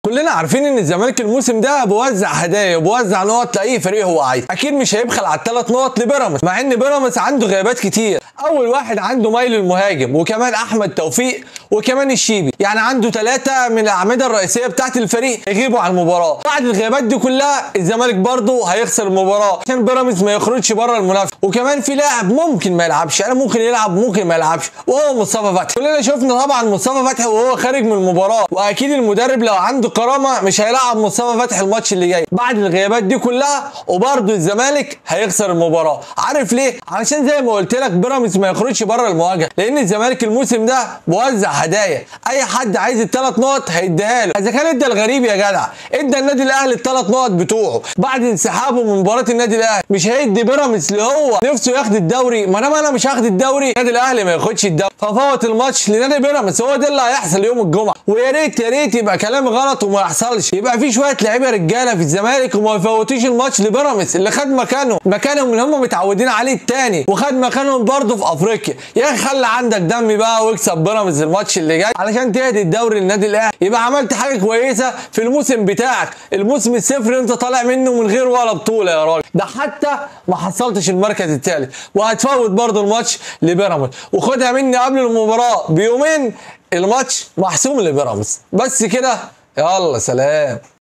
كلنا عارفين ان الزمالك الموسم ده بيوزع هدايا وبيوزع نقط لاي فريق هو عايز اكيد مش هيبخل على الثلاث نقط لبيراميدز مع ان بيراميدز عنده غيابات كتير اول واحد عنده مايل المهاجم وكمان احمد توفيق وكمان الشيبي يعني عنده ثلاثه من الاعمده الرئيسيه بتاعت الفريق يغيبوا عن المباراه بعد الغيابات دي كلها الزمالك برضه هيخسر المباراه عشان بيراميدز ما يخرجش بره المنافسه وكمان في لاعب ممكن ما يلعبش يعني ممكن يلعب ممكن ما يلعبش وهو مصطفى فتحي كلنا شفنا طبعا مصطفى فتحي وهو خارج من المباراه واكيد المدرب لو عنده كرامه مش هيلعب مصطفى فتحي الماتش اللي جاي بعد الغيابات دي كلها وبرضه الزمالك هيخسر المباراه عارف ليه علشان زي ما قلت لك بيراميدز ما يخرجش بره المواجهه لان الزمالك الموسم ده بوزع هدايا اي حد عايز الثلاث نقط هيديها له اذا كان ادى الغريب يا جدع ادى النادي الاهلي الثلاث نقط بتوعه بعد انسحابه من مباراه النادي الاهلي مش هيدي بيراميدز اللي هو نفسه ياخد الدوري ما دام انا مش هاخد الدوري النادي الاهلي ما ياخدش الدوري ففوت الماتش لنادي بيراميدز هو ده اللي هيحصل يوم الجمعه ويا ريت يا ريت يبقى كلامي غلط وما يحصلش يبقى في شويه لعيبه رجاله في الزمالك وما يفوتوش الماتش لبيراميدز اللي خد مكانهم مكانهم اللي هم متعودين عليه التاني وخد مكانهم برضه في افريقيا يا اخي خلي عندك دم بقى واكسب بيراميدز الماتش اللي جاي علشان تهدي الدوري للنادي الاهلي يبقى عملت حاجه كويسه في الموسم بتاعك الموسم الصفر اللي انت طالع منه من غير ولا بطوله يا راجل ده حتى ما حصلتش المركز الثالث وهتفوت برضه الماتش لبيراميدز وخدها مني قبل المباراه بيومين الماتش محسوم لبيراميدز بس كده يلا سلام